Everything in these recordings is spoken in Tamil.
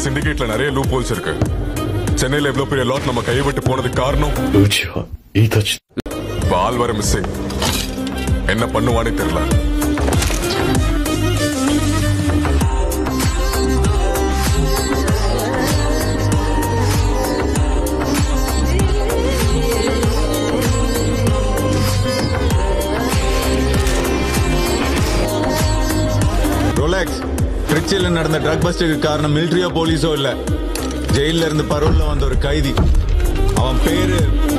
சிண்டிகேட்ல நிறைய லூப் ஹோல்ஸ் இருக்கு சென்னையில எவ்வளவு பெரிய லாட் நம்ம கையை விட்டு போனதுக்கு காரணம் うちはいいたち பால் வர மிஸ்ஸிங் என்ன பண்ணுவானே தெரியல ரோலக்ஸ் திருச்சியில நடந்த ட்ரக் பஸ்டுக்கு காரணம் மிலிட்டரியோ போலீஸோ இல்ல ஜெயில இருந்து பரோல்ல வந்த ஒரு கைதி அவன் பேரு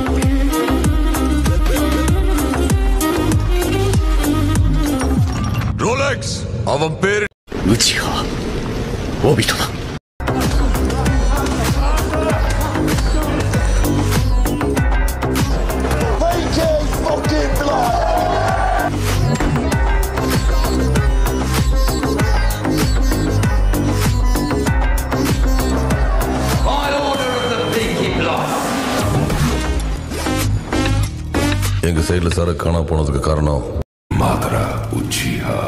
ரோலெக்ஸ் அவன் பேரு うちはオビトだ By order of the Peaky Blinders. எங்க சைடுல சரக்கு காணா போனதுக்கு காரணம் Madara Uchiha.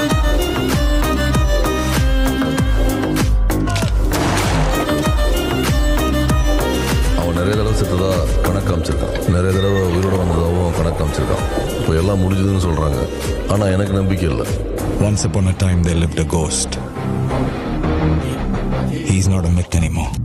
அவன் நிறைய தடவை செத்ததா கணக்கு காமிச்சிருக்கான் நிறைய தடவை உயிரோட வந்ததாகவும் கணக்கு காமிச்சிருக்கான் இப்போ எல்லாம் முடிஞ்சதுன்னு சொல்றாங்க ஆனா எனக்கு நம்பிக்கை இல்லை Once upon a time, there lived a ghost. He's not a myth anymore.